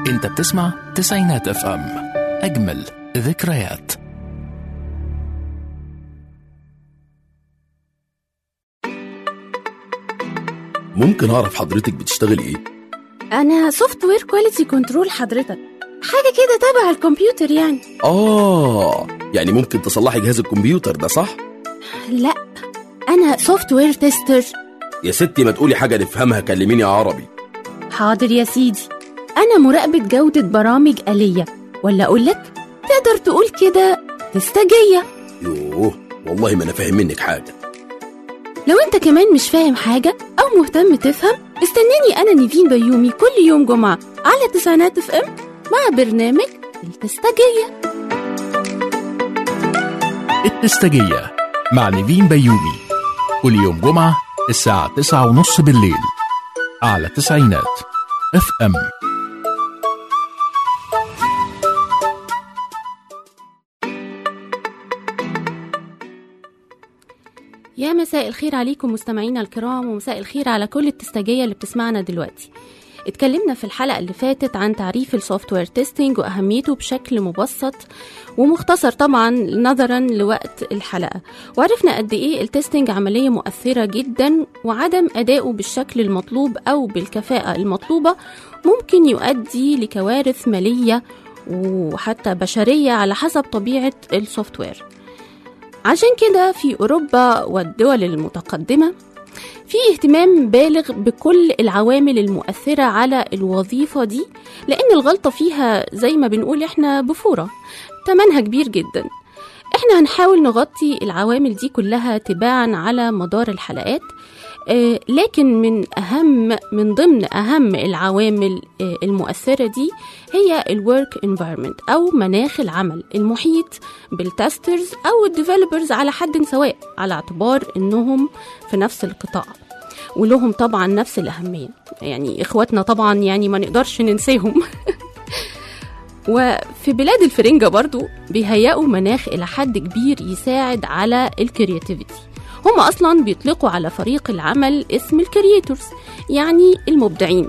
انت بتسمع تسعينات اف ام اجمل ذكريات ممكن اعرف حضرتك بتشتغلي ايه انا سوفت وير كواليتي كنترول حضرتك حاجه كده تبع الكمبيوتر يعني اه يعني ممكن تصلحي جهاز الكمبيوتر ده صح لا انا سوفت وير تيستر يا ستي ما تقولي حاجه نفهمها كلميني عربي حاضر يا سيدي انا مراقبه جوده برامج آلية ولا اقول لك تقدر تقول كده تستجية يوه والله ما انا فاهم منك حاجه لو انت كمان مش فاهم حاجه او مهتم تفهم استناني انا نيفين بيومي كل يوم جمعه على تسعينات اف ام مع برنامج التستجية التستجية مع نيفين بيومي كل يوم جمعة الساعة تسعة ونص بالليل على تسعينات اف ام يا مساء الخير عليكم مستمعينا الكرام ومساء الخير على كل التستجية اللي بتسمعنا دلوقتي اتكلمنا في الحلقة اللي فاتت عن تعريف السوفت وير تيستينج وأهميته بشكل مبسط ومختصر طبعا نظرا لوقت الحلقة وعرفنا قد إيه التيستينج عملية مؤثرة جدا وعدم أدائه بالشكل المطلوب أو بالكفاءة المطلوبة ممكن يؤدي لكوارث مالية وحتى بشرية على حسب طبيعة السوفت وير عشان كده في أوروبا والدول المتقدمة في اهتمام بالغ بكل العوامل المؤثرة على الوظيفة دي لأن الغلطة فيها زي ما بنقول احنا بفورة تمنها كبير جدا احنا هنحاول نغطي العوامل دي كلها تباعا على مدار الحلقات آه، لكن من أهم من ضمن أهم العوامل آه، المؤثرة دي هي الورك انفايرمنت أو مناخ العمل المحيط بالتسترز أو الديفلوبرز على حد سواء على اعتبار إنهم في نفس القطاع ولهم طبعا نفس الأهمية يعني إخواتنا طبعا يعني ما نقدرش ننساهم وفي بلاد الفرنجة برضو بيهيئوا مناخ إلى حد كبير يساعد على الكرياتيفيتي هم أصلا بيطلقوا على فريق العمل اسم الكرياتورز يعني المبدعين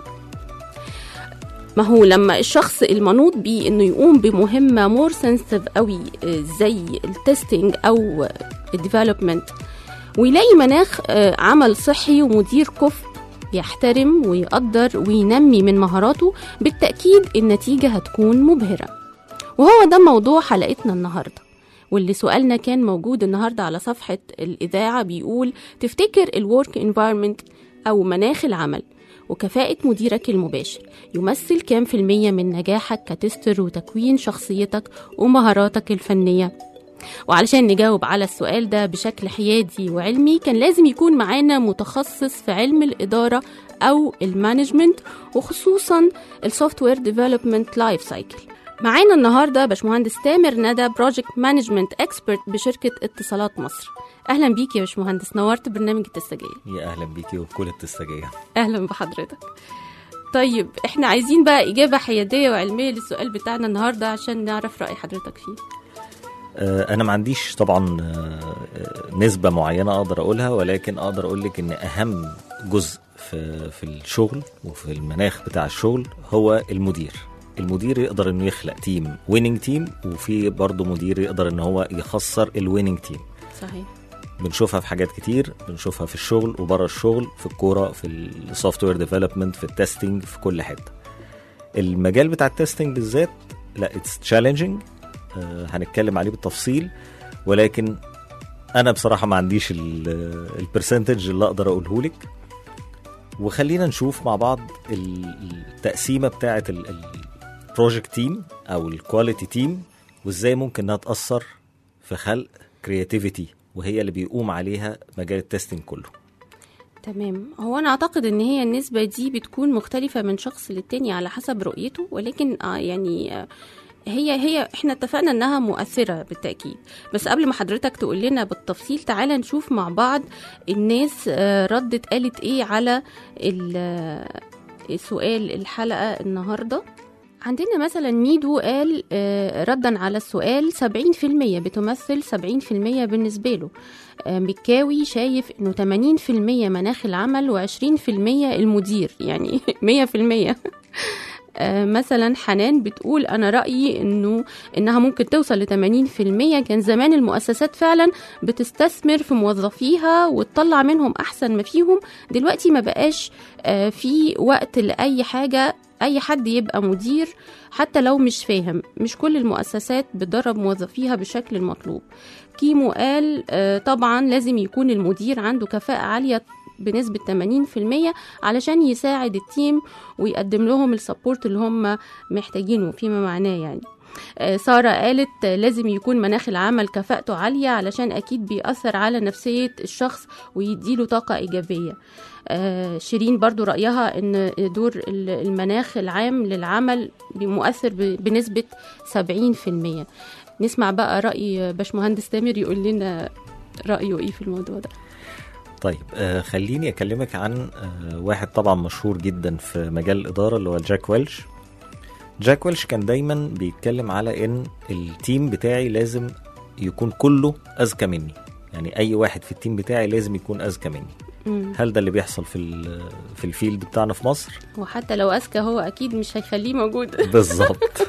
ما هو لما الشخص المنوط بيه انه يقوم بمهمه مور سنسيتيف قوي آه، زي التستنج او الديفلوبمنت ويلاقي مناخ آه، عمل صحي ومدير كفء يحترم ويقدر وينمي من مهاراته بالتأكيد النتيجة هتكون مبهرة وهو ده موضوع حلقتنا النهاردة واللي سؤالنا كان موجود النهاردة على صفحة الإذاعة بيقول تفتكر الورك انفايرمنت أو مناخ العمل وكفاءة مديرك المباشر يمثل كام في المية من نجاحك كتستر وتكوين شخصيتك ومهاراتك الفنية وعلشان نجاوب على السؤال ده بشكل حيادي وعلمي كان لازم يكون معانا متخصص في علم الإدارة أو المانجمنت وخصوصا السوفت وير ديفلوبمنت لايف سايكل معانا النهارده باشمهندس تامر ندى بروجكت مانجمنت اكسبرت بشركه اتصالات مصر اهلا بيك يا باشمهندس نورت برنامج التستجيه يا اهلا بيكي وبكل التستجيه اهلا بحضرتك طيب احنا عايزين بقى اجابه حياديه وعلميه للسؤال بتاعنا النهارده عشان نعرف راي حضرتك فيه آه، انا ما عنديش طبعا آه، آه، نسبه معينه اقدر اقولها ولكن اقدر اقول لك ان اهم جزء في في الشغل وفي المناخ بتاع الشغل هو المدير المدير يقدر انه يخلق تيم ويننج تيم وفي برضه مدير يقدر ان هو يخسر الويننج تيم صحيح بنشوفها في حاجات كتير بنشوفها في الشغل وبره الشغل في الكوره في السوفت وير ديفلوبمنت في التستنج في كل حته المجال بتاع التستنج بالذات لا اتس تشالنجينج هنتكلم عليه بالتفصيل ولكن انا بصراحه ما عنديش البرسنتج اللي اقدر اقوله لك وخلينا نشوف مع بعض ال- التقسيمه بتاعه البروجكت تيم او الكواليتي تيم وازاي ممكن انها تاثر في خلق كرياتيفيتي وهي اللي بيقوم عليها مجال التستنج كله تمام هو انا اعتقد ان هي النسبه دي بتكون مختلفه من شخص للتاني على حسب رؤيته ولكن آه يعني آه هي هي احنا اتفقنا انها مؤثره بالتاكيد بس قبل ما حضرتك تقول لنا بالتفصيل تعالى نشوف مع بعض الناس آه، ردت قالت ايه على ال- آه، سؤال الحلقه النهارده عندنا مثلا ميدو قال آه، ردا على السؤال 70% بتمثل 70% بالنسبة له آه، مكاوي شايف انه 80% مناخ العمل و20% المدير يعني 100% آه، مثلا حنان بتقول انا رايي انه انها ممكن توصل ل 80% كان زمان المؤسسات فعلا بتستثمر في موظفيها وتطلع منهم احسن ما فيهم دلوقتي ما بقاش آه، في وقت لاي حاجه اي حد يبقى مدير حتى لو مش فاهم مش كل المؤسسات بتدرب موظفيها بالشكل المطلوب كيمو قال آه، طبعا لازم يكون المدير عنده كفاءة عالية بنسبة 80% علشان يساعد التيم ويقدم لهم السبورت اللي هم محتاجينه فيما معناه يعني آه، سارة قالت آه، لازم يكون مناخ العمل كفاءته عالية علشان أكيد بيأثر على نفسية الشخص ويديله طاقة إيجابية آه، شيرين برضو رأيها أن دور ال- المناخ العام للعمل مؤثر ب- بنسبة 70% نسمع بقى رأي باشمهندس تامر يقول لنا رأيه إيه في الموضوع ده طيب آه خليني اكلمك عن آه واحد طبعا مشهور جدا في مجال الاداره اللي هو جاك ويلش جاك ويلش كان دايما بيتكلم على ان التيم بتاعي لازم يكون كله اذكى مني يعني اي واحد في التيم بتاعي لازم يكون اذكى مني مم. هل ده اللي بيحصل في ال- في الفيلد بتاعنا في مصر وحتى لو أذكى هو أكيد مش هيخليه موجود بالظبط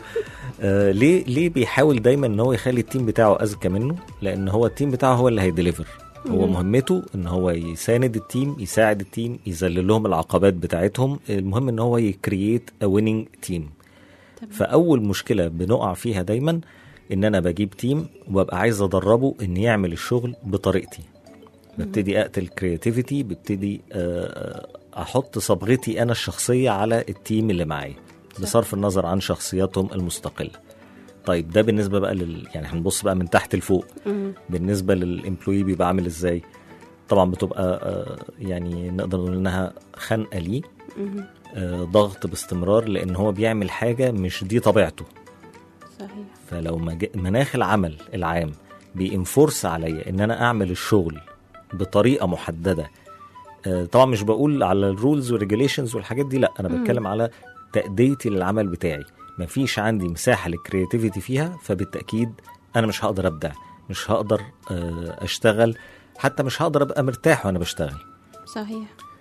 آه ليه ليه بيحاول دايما ان هو يخلي التيم بتاعه اذكى منه لان هو التيم بتاعه هو اللي هيديليفر هو مم. مهمته ان هو يساند التيم يساعد التيم يذلل لهم العقبات بتاعتهم المهم ان هو يكرييت ا ويننج تيم تمام. فاول مشكله بنقع فيها دايما ان انا بجيب تيم وببقى عايز ادربه ان يعمل الشغل بطريقتي ببتدي اقتل كرياتيفيتي ببتدي آه، احط صبغتي انا الشخصيه على التيم اللي معايا بصرف النظر عن شخصياتهم المستقله طيب ده بالنسبه بقى لل يعني هنبص بقى من تحت لفوق مم. بالنسبه للامبلوي بيبقى عامل ازاي طبعا بتبقى آه، يعني نقدر نقول انها خنقه ليه مم. آه، ضغط باستمرار لان هو بيعمل حاجه مش دي طبيعته صحيح فلو مج- مناخ العمل العام بينفورس عليا ان انا اعمل الشغل بطريقه محدده آه، طبعا مش بقول على الرولز والريجوليشنز والحاجات دي لا انا مم. بتكلم على تأديتي للعمل بتاعي مفيش عندي مساحه للكرياتيفيتي فيها فبالتاكيد انا مش هقدر ابدع مش هقدر آه، اشتغل حتى مش هقدر ابقى مرتاح وانا بشتغل صحيح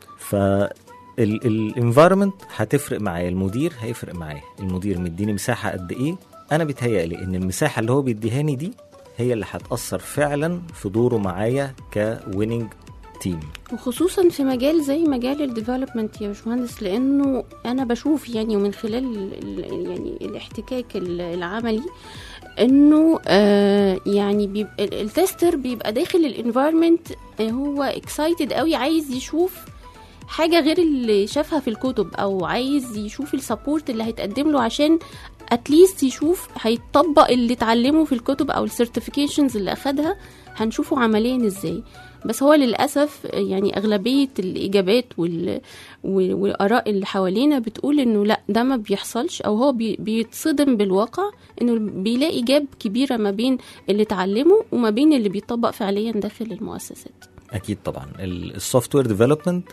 فالانفايرمنت هتفرق معايا المدير هيفرق معايا المدير مديني مساحه قد ايه انا بيتهيألي ان المساحه اللي هو بيديهاني دي هي اللي هتأثر فعلا في دوره معايا كويننج تيم وخصوصا في مجال زي مجال الديفلوبمنت يا باشمهندس لانه انا بشوف يعني ومن خلال ال- ال- يعني الاحتكاك ال- العملي انه آه يعني بيبقى ال- التستر بيبقى داخل الانفايرمنت هو اكسايتد قوي عايز يشوف حاجه غير اللي شافها في الكتب او عايز يشوف السبورت اللي هيتقدم له عشان اتليست يشوف هيطبق اللي اتعلمه في الكتب او السيرتيفيكيشنز اللي اخدها هنشوفه عمليا ازاي بس هو للاسف يعني اغلبيه الاجابات وال... وال- والاراء اللي حوالينا بتقول انه لا ده ما بيحصلش او هو بي... بيتصدم بالواقع انه بيلاقي جاب كبيره ما بين اللي اتعلمه وما بين اللي بيطبق فعليا داخل المؤسسات اكيد طبعا السوفت وير ديفلوبمنت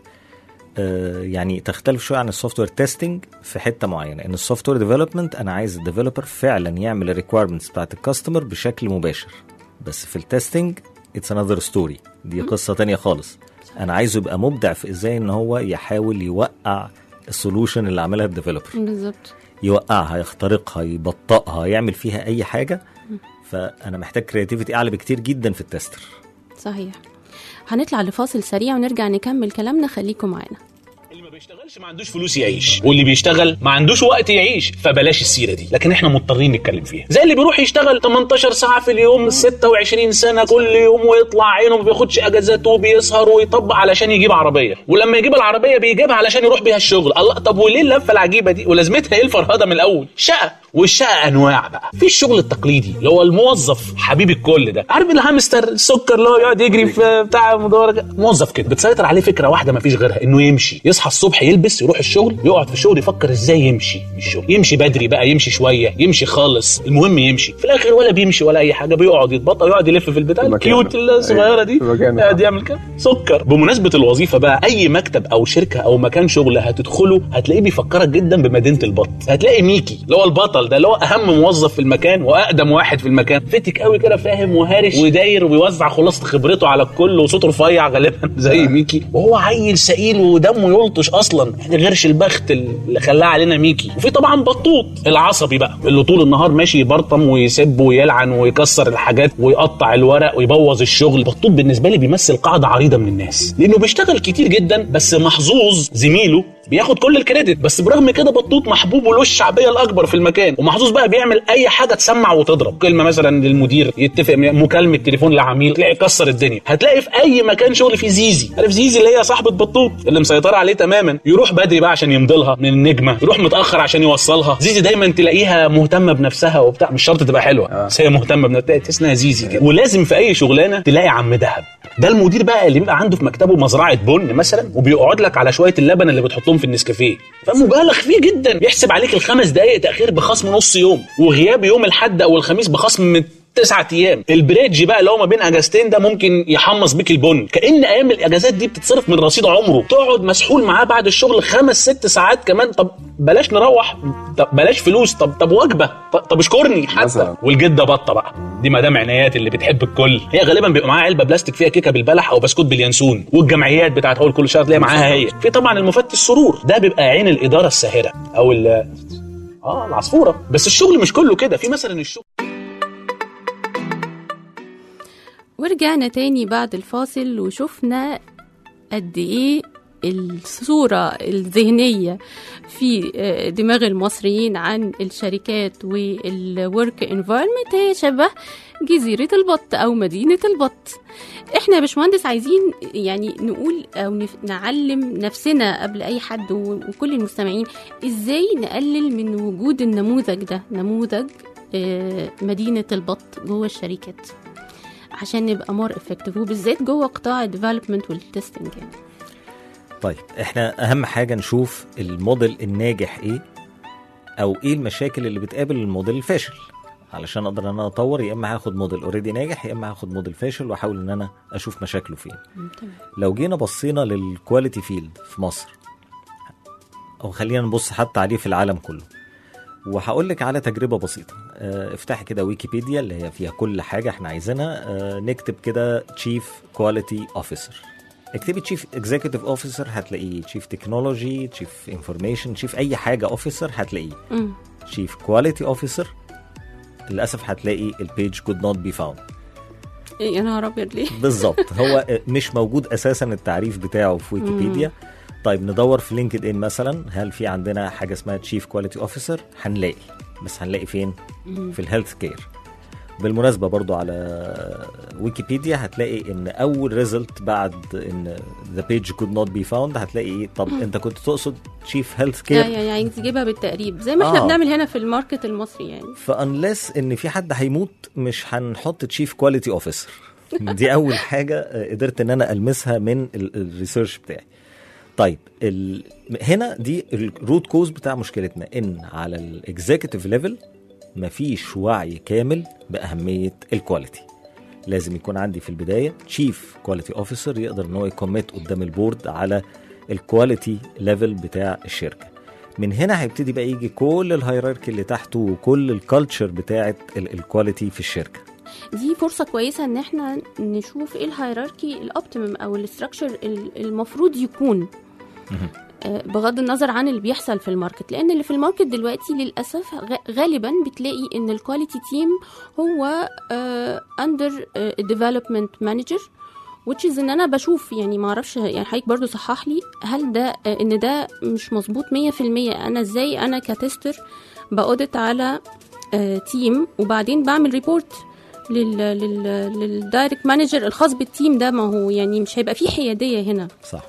يعني تختلف شويه عن السوفت وير تيستنج في حته معينه ان السوفت وير ديفلوبمنت انا عايز الديفلوبر فعلا يعمل الريكويرمنتس بتاعت الكاستمر بشكل مباشر بس في التستنج اتس انذر ستوري دي قصه تانية خالص انا عايزه يبقى مبدع في ازاي ان هو يحاول يوقع السولوشن اللي عملها الديفلوبر بالظبط يوقعها يخترقها يبطئها يعمل فيها اي حاجه فانا محتاج كرياتيفيتي اعلى بكتير جدا في التستر صحيح هنطلع لفاصل سريع ونرجع نكمل كلامنا خليكم معانا اللي ما بيشتغلش ما عندوش فلوس يعيش واللي بيشتغل ما عندوش وقت يعيش فبلاش السيره دي لكن احنا مضطرين نتكلم فيها زي اللي بيروح يشتغل 18 ساعه في اليوم 26 سنه كل يوم ويطلع عينه ما بياخدش اجازات وبيسهر ويطبق علشان يجيب عربيه ولما يجيب العربيه بيجيبها علشان يروح بيها الشغل الله طب وليه اللفه العجيبه دي ولازمتها ايه الفرهده من الاول شقه والشقه انواع بقى في الشغل التقليدي اللي هو الموظف حبيب الكل ده عارف الهامستر السكر اللي هو يقعد يجري في بتاع مدرج موظف كده بتسيطر عليه فكره واحده ما فيش غيرها انه يمشي يصحى الصبح يلبس يروح الشغل يقعد في الشغل يفكر ازاي يمشي من الشغل يمشي بدري بقى يمشي شويه يمشي خالص المهم يمشي في الاخر ولا بيمشي ولا اي حاجه بيقعد يتبطل يقعد يلف في البتاع مكانه. الكيوت الصغيره دي في مكانه. يقعد يعمل كده سكر بمناسبه الوظيفه بقى اي مكتب او شركه او مكان شغل هتدخله هتلاقيه بيفكرك جدا بمدينه البط هتلاقي ميكي اللي هو البطل ده اللي هو اهم موظف في المكان واقدم واحد في المكان فتك قوي كده فاهم وهارش وداير وبيوزع خلاصه خبرته على الكل وصوته رفيع غالبا زي ميكي وهو عيل سئيل ودمه يلطش اصلا يعني غيرش البخت اللي خلاه علينا ميكي وفي طبعا بطوط العصبي بقى اللي طول النهار ماشي يبرطم ويسب ويلعن ويكسر الحاجات ويقطع الورق ويبوظ الشغل بطوط بالنسبه لي بيمثل قاعده عريضه من الناس لانه بيشتغل كتير جدا بس محظوظ زميله بياخد كل الكريدت بس برغم كده بطوط محبوب وله الشعبيه الاكبر في المكان ومحظوظ بقى بيعمل اي حاجه تسمع وتضرب كلمه مثلا للمدير يتفق مكالمه تليفون لعميل تلاقي يكسر الدنيا هتلاقي في اي مكان شغل فيه زيزي عارف زيزي اللي هي صاحبه بطوط اللي مسيطره عليه تماما يروح بدري بقى عشان يمضي لها من النجمه يروح متاخر عشان يوصلها زيزي دايما تلاقيها مهتمه بنفسها وبتاع مش شرط تبقى حلوه آه. بس هي مهتمه بنفسها تحس انها زيزي كده ولازم في اي شغلانه تلاقي عم دهب ده المدير بقى اللي بيبقى عنده في مكتبه مزرعه بن مثلا وبيقعد لك على شويه اللبن اللي بتحطهم في النسكافيه فمبالغ فيه جدا يحسب عليك الخمس دقائق تاخير بخصم نص يوم وغياب يوم الحد او الخميس بخصم تسعة ايام البريدج بقى اللي هو ما بين اجازتين ده ممكن يحمص بيك البن كان ايام الاجازات دي بتتصرف من رصيد عمره تقعد مسحول معاه بعد الشغل خمس ست ساعات كمان طب بلاش نروح طب بلاش فلوس طب طب وجبه طب, طب اشكرني حتى مثلا. والجده بطه بقى دي مدام عنايات اللي بتحب الكل هي غالبا بيبقى معاها علبه بلاستيك فيها كيكه بالبلح او بسكوت باليانسون والجمعيات بتاعت اول كل شهر تلاقي معاها هي في طبعا المفتش السرور ده بيبقى عين الاداره الساهره او ال اه العصفوره بس الشغل مش كله كده في مثلا الشغل ورجعنا تاني بعد الفاصل وشفنا قد ايه الصورة الذهنية في آه، دماغ المصريين عن الشركات والورك انفايرمنت هي شبه جزيرة البط أو مدينة البط احنا يا باشمهندس عايزين يعني نقول أو نف- نعلم نفسنا قبل أي حد و- وكل المستمعين ازاي نقلل من وجود النموذج ده نموذج آه، مدينة البط جوه الشركات عشان نبقى مور افكتيف وبالذات جوه قطاع الديفلوبمنت والتستنج يعني طيب احنا اهم حاجه نشوف الموديل الناجح ايه او ايه المشاكل اللي بتقابل الموديل الفاشل علشان اقدر ان انا اطور يا اما هاخد موديل اوريدي ناجح يا اما هاخد موديل فاشل واحاول ان انا اشوف مشاكله فين تمام لو جينا بصينا للكواليتي فيلد في مصر او خلينا نبص حتى عليه في العالم كله وهقول لك على تجربه بسيطه آه، افتحي كده ويكيبيديا اللي هي فيها كل حاجه احنا عايزينها آه، نكتب كده تشيف كواليتي اوفيسر اكتبي تشيف اكزيكتيف اوفيسر هتلاقيه تشيف تكنولوجي تشيف انفورميشن تشيف اي حاجه اوفيسر هتلاقيه مم. تشيف كواليتي اوفيسر للاسف هتلاقي البيج كود نوت بي فاوند إيه، يا نهار ابيض ليه؟ بالظبط هو مش موجود اساسا التعريف بتاعه في ويكيبيديا طيب ندور في لينكد ان مثلا هل في عندنا حاجه اسمها تشيف كواليتي اوفيسر هنلاقي بس هنلاقي فين في الهيلث كير بالمناسبه برضو على ويكيبيديا هتلاقي ان اول ريزلت بعد ان ذا بيج كود نوت بي فاوند هتلاقي ايه طب انت كنت تقصد تشيف هيلث يعني كير يعني تجيبها بالتقريب زي ما احنا آه. بنعمل هنا في الماركت المصري يعني فانلس ان في حد هيموت مش هنحط تشيف كواليتي اوفيسر دي اول حاجه آه، قدرت ان انا المسها من ال- الريسيرش بتاعي طيب ال... هنا دي الروت كوز بتاع مشكلتنا ان على الاكزيكتيف ليفل مفيش وعي كامل باهميه الكواليتي لازم يكون عندي في البدايه تشيف كواليتي اوفيسر يقدر ان هو يكوميت قدام البورد على الكواليتي ليفل بتاع الشركه من هنا هيبتدي بقى يجي كل الهيراركي اللي تحته وكل الكالتشر بتاعه الكواليتي في الشركه دي فرصة كويسة ان احنا نشوف ايه الهيراركي الاوبتيمم او الاستراكشر المفروض يكون آه، بغض النظر عن اللي بيحصل في الماركت لان اللي في الماركت دلوقتي للاسف غ- غالبا بتلاقي ان الكواليتي تيم هو اندر ديفلوبمنت مانجر which is ان انا بشوف يعني ما اعرفش يعني حضرتك برضو صحح لي هل ده آه، ان ده مش مظبوط 100% انا ازاي انا كتستر باودت على تيم وبعدين بعمل ريبورت لل لل للدايركت مانجر الخاص بالتيم ده ما هو يعني مش هيبقى فيه حياديه هنا صح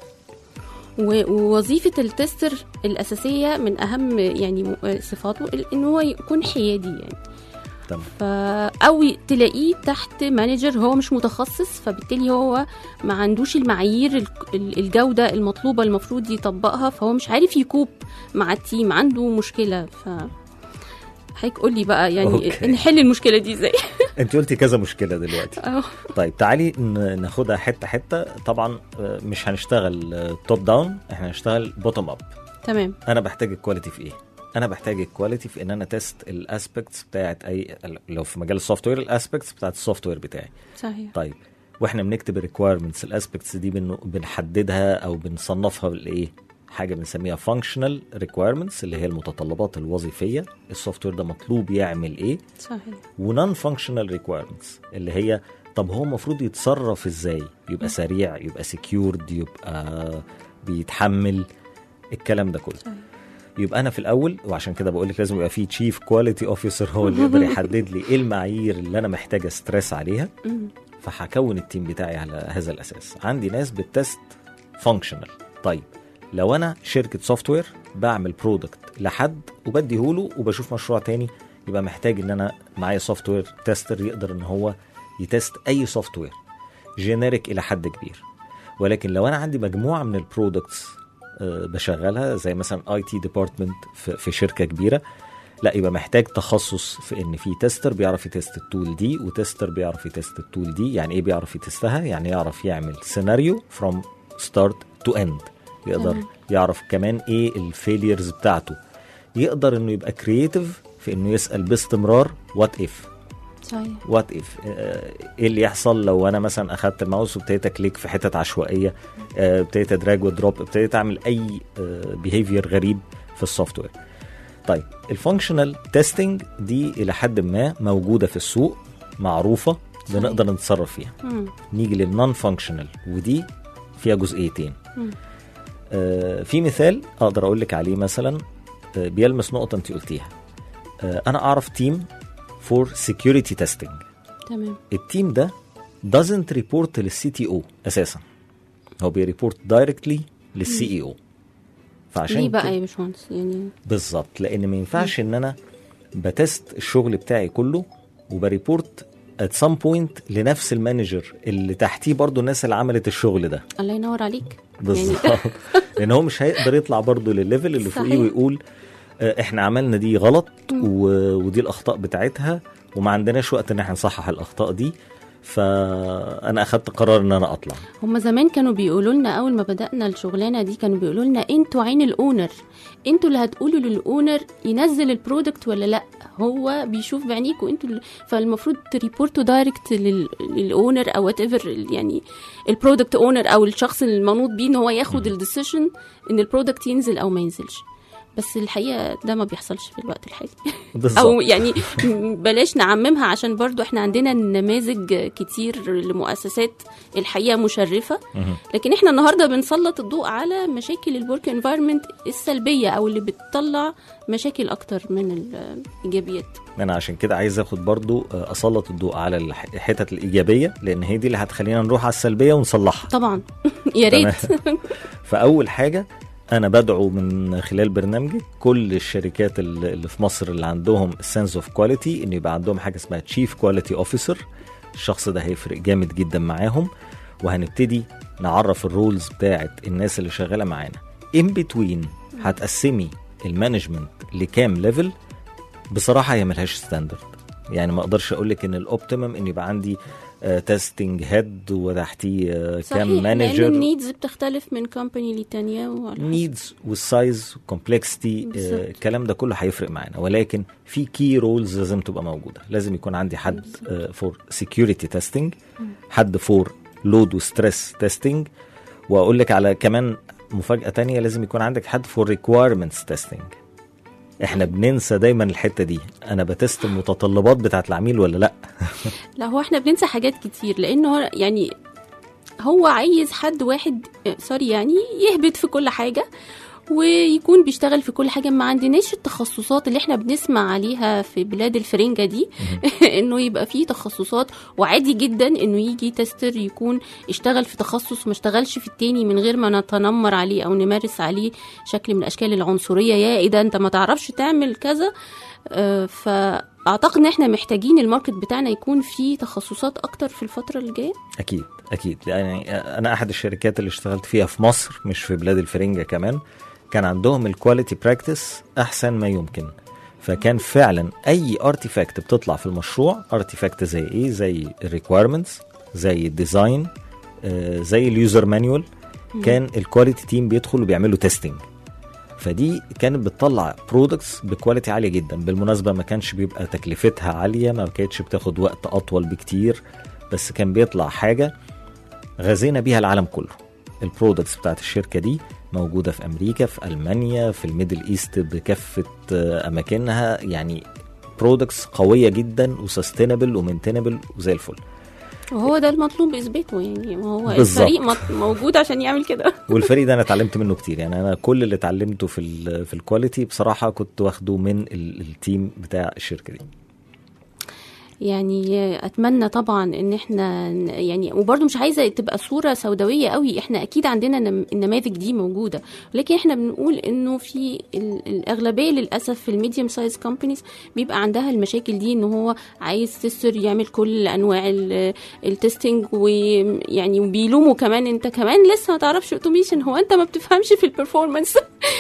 و- ووظيفه التستر الاساسيه من اهم يعني م- صفاته ال- ان هو يكون حيادي يعني تمام ف او تلاقيه تحت مانجر هو مش متخصص فبالتالي هو ما عندوش المعايير ال- ال- الجوده المطلوبه المفروض يطبقها فهو مش عارف يكوب مع التيم عنده مشكله ف حضرتك قول لي بقى يعني أوكي. نحل المشكله دي ازاي انت قلتي كذا مشكله دلوقتي أهو. طيب تعالي ن- ناخدها حته حته طبعا آه، مش هنشتغل توب داون احنا هنشتغل بوتوم اب تمام انا بحتاج الكواليتي في ايه انا بحتاج الكواليتي في ان انا تيست الاسبكتس بتاعت اي لو في مجال السوفت وير الاسبكتس بتاعت السوفت وير بتاعي صحيح طيب واحنا بنكتب الريكويرمنتس الاسبكتس دي بن- بنحددها او بنصنفها لايه حاجه بنسميها functional requirements اللي هي المتطلبات الوظيفيه السوفت وير ده مطلوب يعمل ايه صحيح ونون فانكشنال ريكويرمنتس اللي هي طب هو المفروض يتصرف ازاي يبقى سريع يبقى سكيورد يبقى بيتحمل الكلام ده كله صحيح. يبقى انا في الاول وعشان كده بقول لك لازم يبقى في تشيف كواليتي اوفيسر هو اللي يقدر يحدد لي ايه المعايير اللي انا محتاج استريس عليها مم. فهكون التيم بتاعي على هذا الاساس عندي ناس بتست فانكشنال طيب لو انا شركه سوفت وير بعمل برودكت لحد وبديهوله وبشوف مشروع تاني يبقى محتاج ان انا معايا سوفت وير تيستر يقدر ان هو يتست اي سوفت وير جينيريك الى حد كبير ولكن لو انا عندي مجموعه من البرودكتس بشغلها زي مثلا اي تي ديبارتمنت في شركه كبيره لا يبقى محتاج تخصص في ان في تيستر بيعرف يتست التول دي وتيستر بيعرف يتست التول دي يعني ايه بيعرف يتستها يعني يعرف يعمل سيناريو فروم ستارت تو اند يقدر تمام. يعرف كمان ايه الفيليرز بتاعته يقدر انه يبقى كرييتيف في انه يسال باستمرار وات اف صحيح وات اف ايه اللي يحصل لو انا مثلا اخدت الماوس وابتديت اكليك في حتت عشوائيه آه، ابتديت ادراج ودروب ابتديت اعمل اي بيهيفير غريب في السوفت وير طيب الفانكشنال تيستنج دي الى حد ما موجوده في السوق معروفه صحيح. بنقدر نتصرف فيها مم. نيجي للنون فانكشنال ودي فيها جزئيتين مم. آه في مثال اقدر اقول لك عليه مثلا آه بيلمس نقطه انت قلتيها آه انا اعرف تيم فور سكيورتي تيستنج تمام التيم ده doesn't report للسي تي او اساسا هو بيريبورت دايركتلي للسي اي او فعشان ليه بقى كده- يا باشمهندس يعني بالظبط لان ما ينفعش ان انا بتست الشغل بتاعي كله وبريبورت at some point لنفس المانجر اللي تحتيه برضو الناس اللي عملت الشغل ده الله ينور عليك بالظبط لان هو مش هيقدر يطلع برضو للليفل اللي فوقيه صحيح. ويقول آه، احنا عملنا دي غلط و... ودي الاخطاء بتاعتها وما عندناش وقت ان احنا نصحح الاخطاء دي فانا اخدت قرار ان انا اطلع هم زمان كانوا بيقولوا لنا اول ما بدانا الشغلانه دي كانوا بيقولوا لنا انتوا عين الاونر انتوا اللي هتقولوا للاونر ينزل البرودكت ولا لا هو بيشوف بعينيك وانتوا اللي فالمفروض تريبورتوا دايركت للاونر او وات ايفر يعني البرودكت اونر او الشخص المنوط بيه ان هو ياخد الديسيشن ان البرودكت ينزل او ما ينزلش بس الحقيقه ده ما بيحصلش في الوقت الحالي او بالظبط يعني بلاش نعممها عشان برضو احنا عندنا نماذج كتير لمؤسسات الحقيقه مشرفه مهم. لكن احنا النهارده بنسلط الضوء على مشاكل الورك انفايرمنت السلبيه او اللي بتطلع مشاكل اكتر من الايجابيات انا عشان كده عايز اخد برضو آه، اسلط الضوء على الح- الحتت الايجابيه لان هي دي اللي هتخلينا نروح على السلبيه ونصلحها طبعا يا ريت فاول حاجه انا بدعو من خلال برنامجي كل الشركات اللي اللي في مصر اللي عندهم سنس اوف كواليتي ان يبقى عندهم حاجه اسمها تشيف كواليتي اوفيسر الشخص ده هيفرق جامد جدا معاهم وهنبتدي نعرف الرولز بتاعت الناس اللي شغاله معانا ان بتوين هتقسمي المانجمنت لكام ليفل بصراحه هي ملهاش ستاندرد يعني ما اقدرش اقول لك ان الاوبتيمم ان يبقى عندي تيستنج هيد وتحتيه آه، صحيح كام لان مانجر النيدز بتختلف من كومباني لتانية وعلى حسب. نيدز والسايز والكومبلكسيتي بالظبط. الكلام ده كله هيفرق معانا ولكن في كي رولز لازم تبقى موجوده لازم يكون عندي حد فور سكيورتي تيستنج حد فور لود وستريس تيستنج واقول لك على كمان مفاجاه تانية لازم يكون عندك حد فور ريكويرمنتس تيستنج احنا بننسى دايما الحته دي انا بتست المتطلبات بتاعت العميل ولا لا لا هو احنا بننسى حاجات كتير لانه هو يعني هو عايز حد واحد آه، سوري يعني يهبط في كل حاجه ويكون بيشتغل في كل حاجه ما عندناش التخصصات اللي احنا بنسمع عليها في بلاد الفرنجه دي انه يبقى فيه تخصصات وعادي جدا انه يجي تستر يكون اشتغل في تخصص ما اشتغلش في التاني من غير ما نتنمر عليه او نمارس عليه شكل من اشكال العنصريه يا ايه ده انت ما تعرفش تعمل كذا آه، فاعتقد ان احنا محتاجين الماركت بتاعنا يكون فيه تخصصات اكتر في الفتره اللي جايه اكيد اكيد يعني انا احد الشركات اللي اشتغلت فيها في مصر مش في بلاد الفرنجة كمان كان عندهم الكواليتي براكتس احسن ما يمكن فكان فعلا اي ارتيفاكت بتطلع في المشروع ارتيفاكت زي ايه زي الريكويرمنتس زي الديزاين آه، زي اليوزر مانيوال كان الكواليتي تيم بيدخل وبيعملوا تيستنج فدي كانت بتطلع برودكتس بكواليتي عاليه جدا بالمناسبه ما كانش بيبقى تكلفتها عاليه ما كانتش بتاخد وقت اطول بكتير بس كان بيطلع حاجه غزينا بيها العالم كله البرودكتس بتاعت الشركه دي موجوده في امريكا في المانيا في الميدل ايست بكافه آه، اماكنها يعني برودكتس قويه جدا وسستينبل ومينتينبل وزي الفل وهو ده المطلوب اثباته يعني ما هو بالظبط. الفريق مط- موجود عشان يعمل كده والفريق ده انا اتعلمت منه كتير يعني انا كل اللي اتعلمته في ال في الكواليتي بصراحه كنت واخده من ال- التيم بتاع الشركه دي يعني اتمنى طبعا ان احنا ن- يعني وبرضه مش عايزه تبقى صوره سوداويه قوي احنا اكيد عندنا نم- النماذج دي موجوده ولكن احنا بنقول انه في ال- الاغلبيه للاسف في الميديوم سايز كومبانيز بيبقى عندها المشاكل دي ان هو عايز تستر يعمل كل انواع ال- التستنج ويعني وبيلوموا كمان انت كمان لسه ما تعرفش اوتوميشن هو انت ما بتفهمش في البرفورمانس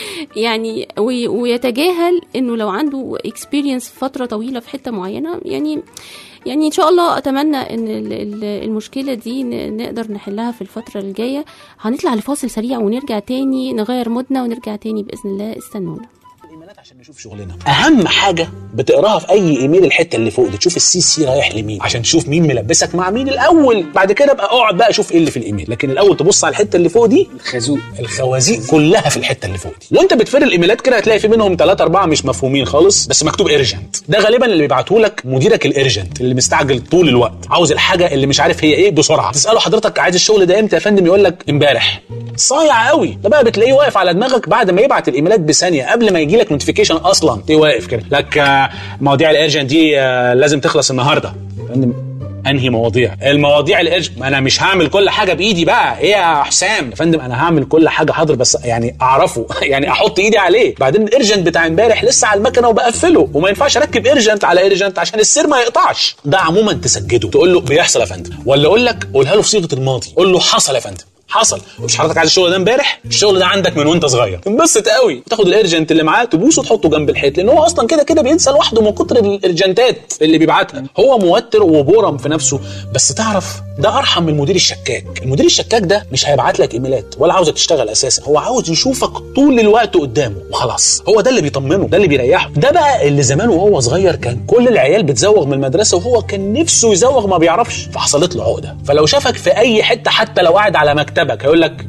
يعني وي- ويتجاهل انه لو عنده اكسبيرينس فتره طويله في حته معينه يعني يعني ان شاء الله اتمنى ان ال- ال- المشكله دي ن- نقدر نحلها في الفتره الجايه هنطلع لفاصل سريع ونرجع تاني نغير مودنا ونرجع تاني باذن الله استنونا الايميلات عشان نشوف شغلنا اهم حاجه بتقراها في اي ايميل الحته اللي فوق دي تشوف السي سي رايح لمين عشان تشوف مين ملبسك مع مين الاول بعد كده بقى اقعد بقى شوف ايه اللي في الايميل لكن الاول تبص على الحته اللي فوق دي الخازوق الخوازيق كلها في الحته اللي فوق دي وانت بتفر الايميلات كده هتلاقي في منهم ثلاثة أربعة مش مفهومين خالص بس مكتوب ايرجنت ده غالبا اللي بيبعته لك مديرك الارجنت اللي مستعجل طول الوقت عاوز الحاجه اللي مش عارف هي ايه بسرعه تساله حضرتك عايز الشغل ده امتى يا فندم يقول لك امبارح صايع قوي ده بقى بتلاقيه واقف على دماغك بعد ما يبعت الايميلات بثانيه قبل ما يجي لك نوتيفيكيشن اصلا تلاقيه واقف كده لك آه، مواضيع الارجنت دي آه، لازم تخلص النهارده يا فندم انهي مواضيع المواضيع الارج ما انا مش هعمل كل حاجه بايدي بقى ايه يا حسام يا فندم انا هعمل كل حاجه حاضر بس يعني اعرفه يعني احط ايدي عليه بعدين الارجنت بتاع امبارح لسه على المكنه وبقفله وما ينفعش اركب ارجنت على ارجنت عشان السير ما يقطعش ده عموما تسجده تقول له بيحصل يا فندم ولا اقول لك قولها له في صيغه الماضي قول له حصل يا فندم حصل مش حضرتك عايز الشغل ده امبارح الشغل ده عندك من وانت صغير انبسط قوي تاخد الارجنت اللي معاه تبوسه وتحطه جنب الحيط لان هو اصلا كده كده بينسى لوحده من كتر الارجنتات اللي بيبعتها هو موتر وبورم في نفسه بس تعرف ده ارحم من المدير الشكاك المدير الشكاك ده مش هيبعت لك ايميلات ولا عاوزك تشتغل اساسا هو عاوز يشوفك طول الوقت قدامه وخلاص هو ده اللي بيطمنه ده اللي بيريحه ده بقى اللي زمان وهو صغير كان كل العيال بتزوغ من المدرسه وهو كان نفسه يزوغ ما بيعرفش فحصلت له عقده فلو شافك في اي حته حتى لو قاعد على مكتبك هيقول لك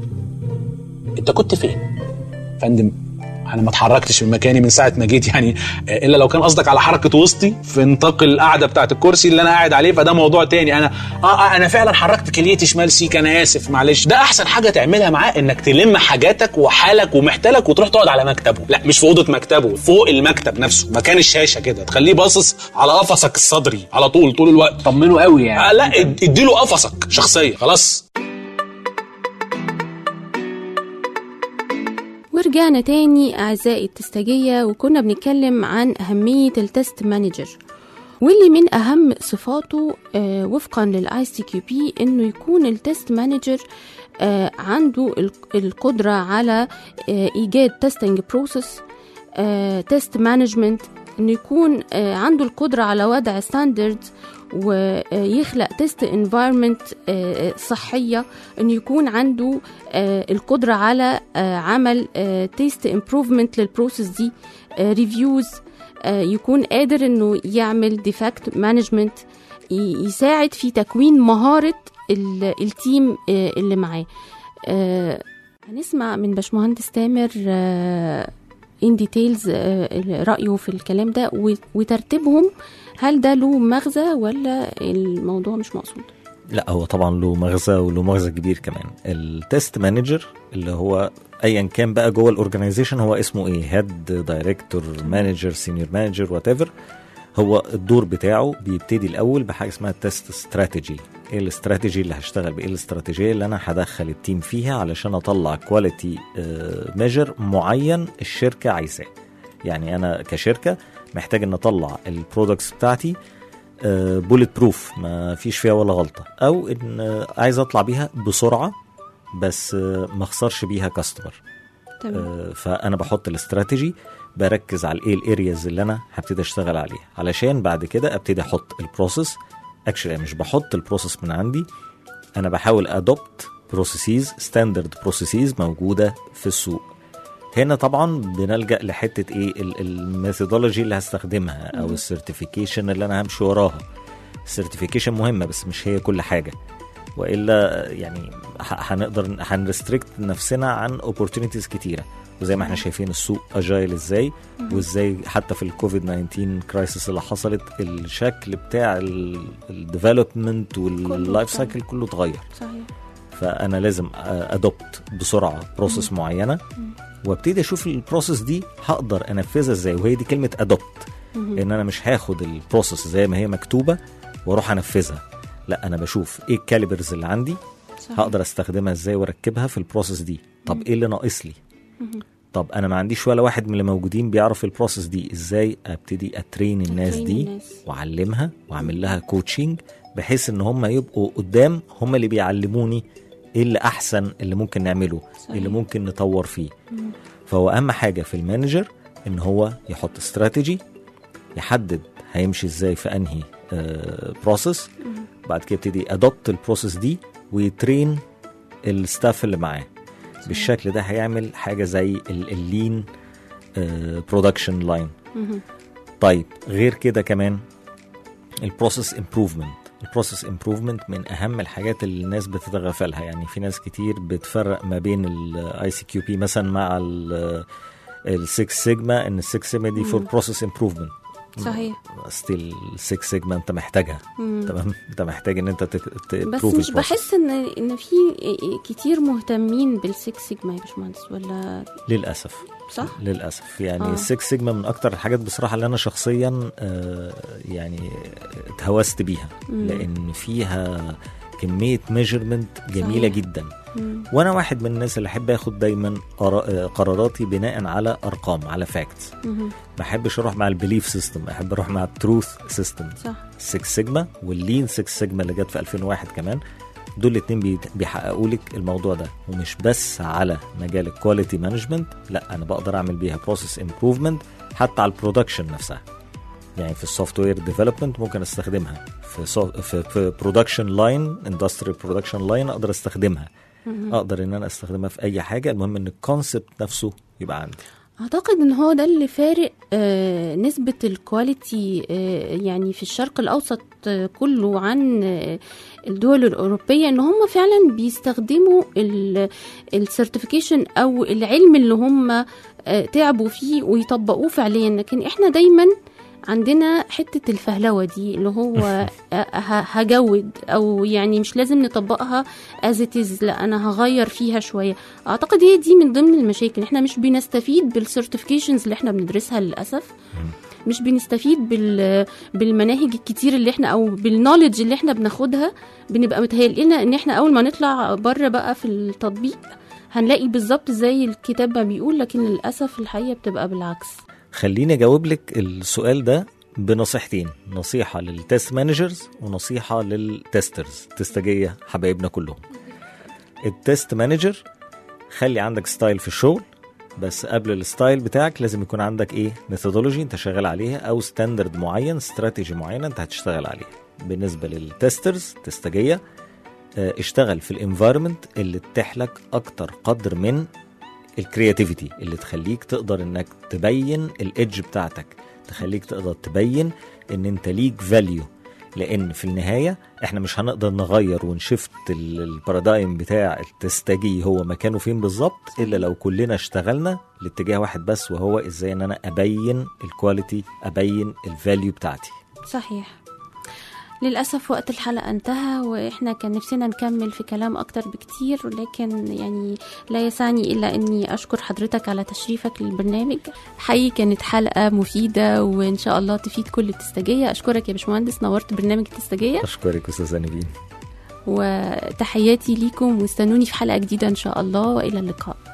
انت كنت فين فندم انا ما اتحركتش من مكاني من ساعه ما جيت يعني آه، الا لو كان قصدك على حركه وسطي في نطاق القعده بتاعه الكرسي اللي انا قاعد عليه فده موضوع تاني انا اه, آه انا فعلا حركت كليتي شمال سيك انا اسف معلش ده احسن حاجه تعملها معاه انك تلم حاجاتك وحالك ومحتلك وتروح تقعد على مكتبه لا مش في اوضه مكتبه فوق المكتب نفسه مكان الشاشه كده تخليه باصص على قفصك الصدري على طول طول الوقت طمنه قوي يعني آه لا اد- اديله قفصك شخصيا خلاص ورجعنا تاني أعزائي التستجية وكنا بنتكلم عن أهمية التست مانجر واللي من أهم صفاته آه، وفقا للآي سي كيو بي إنه يكون التست مانجر آه، عنده ال- القدرة على آه، إيجاد تيستنج بروسيس تيست مانجمنت إنه يكون آه، عنده القدرة على وضع ستاندردز ويخلق تيست انفايرمنت صحيه انه يكون عنده آه، القدره على آه، عمل تيست امبروفمنت للبروسيس دي ريفيوز يكون قادر انه يعمل ديفكت مانجمنت يساعد في تكوين مهاره ال- التيم آه، اللي معاه آه، هنسمع من باشمهندس تامر ان ديتيلز رايه في الكلام ده و- وترتيبهم هل ده له مغزى ولا الموضوع مش مقصود لا هو طبعا له مغزى وله مغزى كبير كمان التست مانجر اللي هو ايا كان بقى جوه الاورجنايزيشن هو اسمه ايه هيد دايركتور مانجر سينيور مانجر وات ايفر هو الدور بتاعه بيبتدي الاول بحاجه اسمها تيست استراتيجي ايه الاستراتيجي اللي هشتغل بايه الاستراتيجيه اللي انا هدخل التيم فيها علشان اطلع كواليتي ميجر معين الشركه عايزاه يعني انا كشركه محتاج ان اطلع البرودكتس بتاعتي بوليت بروف ما فيش فيها ولا غلطه او ان آه، عايز اطلع بيها بسرعه بس آه، ما اخسرش بيها كاستمر تمام آه، فانا بحط الاستراتيجي بركز على ايه الارياز اللي انا هبتدي اشتغل عليها علشان بعد كده ابتدي احط البروسيس اكشلي مش بحط البروسيس من عندي انا بحاول ادوبت بروسيسز ستاندرد بروسيسز موجوده في السوق هنا طبعا بنلجا لحته ايه الميثودولوجي اللي هستخدمها او السيرتيفيكيشن اللي انا همشي وراها السيرتيفيكيشن مهمه بس مش هي كل حاجه والا يعني ه- هنقدر هنريستريكت نفسنا عن اوبورتونيتيز كتيره وزي ما احنا شايفين السوق اجايل ازاي وازاي حتى في الكوفيد 19 كرايسيس اللي حصلت الشكل بتاع الديفلوبمنت واللايف اتغير. سايكل كله اتغير صحيح فانا لازم ادوبت بسرعه بروسيس معينه وابتدي اشوف البروسيس دي هقدر انفذها ازاي وهي دي كلمه ادوبت ان انا مش هاخد البروسيس زي ما هي مكتوبه واروح انفذها لا انا بشوف ايه الكاليبرز اللي عندي صحيح. هقدر استخدمها ازاي واركبها في البروسيس دي طب ايه اللي ناقص لي طب انا ما عنديش ولا واحد من اللي موجودين بيعرف البروسيس دي ازاي ابتدي اترين الناس أترين دي الناس. واعلمها واعمل لها كوتشنج بحيث ان هم يبقوا قدام هم اللي بيعلموني ايه اللي احسن اللي ممكن نعمله صحيح. اللي ممكن نطور فيه فهو اهم حاجه في المانجر ان هو يحط استراتيجي يحدد هيمشي ازاي في انهي بروسيس بعد كده يبتدي ادوبت البروسيس دي ويترين الستاف اللي معاه بالشكل ده هيعمل حاجه زي اللين برودكشن لاين طيب غير كده كمان البروسيس امبروفمنت البروسيس امبروفمنت من اهم الحاجات اللي الناس بتتغافلها يعني في ناس كتير بتفرق ما بين الاي سي كيو بي مثلا مع السكس سيجما ان السكس سيجما دي فور بروسيس امبروفمنت صحيح ستيل 6 سيجما انت محتاجها تمام انت محتاج ان انت بس تبروف مش بحس ان ان في كتير مهتمين بالسكس سيجما يا باشمهندس ولا للاسف صح؟ للاسف يعني آه. السكس سيجما من اكتر الحاجات بصراحه اللي انا شخصيا آه، يعني اتهوست بيها لان فيها كميه ميجرمنت جميله صحيح. جدا وانا واحد من الناس اللي احب اخد دايما قرا- آه، قراراتي بناء على ارقام على فاكتس ما احبش اروح مع البيليف سيستم احب اروح مع التروث سيستم صح 6 سيجما واللين 6 سيجما اللي جت في 2001 كمان دول الاثنين بيحققوا لك الموضوع ده ومش بس على مجال الكواليتي مانجمنت لا انا بقدر اعمل بيها بروسيس امبروفمنت حتى على البرودكشن نفسها يعني في السوفت وير ديفلوبمنت ممكن استخدمها في سو... في, في برودكشن لاين اندستريال برودكشن لاين اقدر استخدمها اقدر ان انا استخدمها في اي حاجه المهم ان الكونسبت نفسه يبقى عندي اعتقد ان هو ده اللي فارق آه، نسبة الكواليتي آه، يعني في الشرق الاوسط آه، كله عن آه، الدول الاوروبية ان هم فعلا بيستخدموا السيرتيفيكيشن او العلم اللي هم آه، تعبوا فيه ويطبقوه فعليا لكن احنا دايما عندنا حتة الفهلوة دي اللي هو ه- ه- هجود أو يعني مش لازم نطبقها as it is لا أنا هغير فيها شوية أعتقد هي دي من ضمن المشاكل احنا مش بنستفيد بالسيرتيفيكيشنز اللي احنا بندرسها للأسف مش بنستفيد بال بالمناهج الكتير اللي احنا او بالنولج اللي احنا بناخدها بنبقى متهيألنا ان احنا اول ما نطلع بره بقى في التطبيق هنلاقي بالظبط زي الكتاب ما بيقول لكن للاسف الحقيقه بتبقى بالعكس خليني اجاوب لك السؤال ده بنصيحتين نصيحه للتست مانجرز ونصيحه للتسترز تستجيه حبايبنا كلهم التست مانجر خلي عندك ستايل في الشغل بس قبل الستايل بتاعك لازم يكون عندك ايه ميثودولوجي انت شغال عليها او ستاندرد معين استراتيجي معينه انت هتشتغل عليها بالنسبه للتسترز تستجيه اه، اشتغل في الانفايرمنت اللي تتيح لك اكتر قدر من الكرياتيفيتي اللي تخليك تقدر انك تبين الايدج بتاعتك تخليك تقدر تبين ان انت ليك فاليو لان في النهايه احنا مش هنقدر نغير ونشفت ال- البارادايم بتاع التستجي هو مكانه فين بالظبط الا لو كلنا اشتغلنا لاتجاه واحد بس وهو ازاي ان انا ابين الكواليتي ابين الفاليو بتاعتي صحيح للأسف وقت الحلقة انتهى وإحنا كان نفسنا نكمل في كلام أكتر بكتير ولكن يعني لا يسعني إلا أني أشكر حضرتك على تشريفك للبرنامج حقيقي كانت حلقة مفيدة وإن شاء الله تفيد كل التستجية أشكرك يا باشمهندس نورت برنامج التستجية اشكرك استاذه نبيل وتحياتي ليكم واستنوني في حلقة جديدة إن شاء الله وإلى اللقاء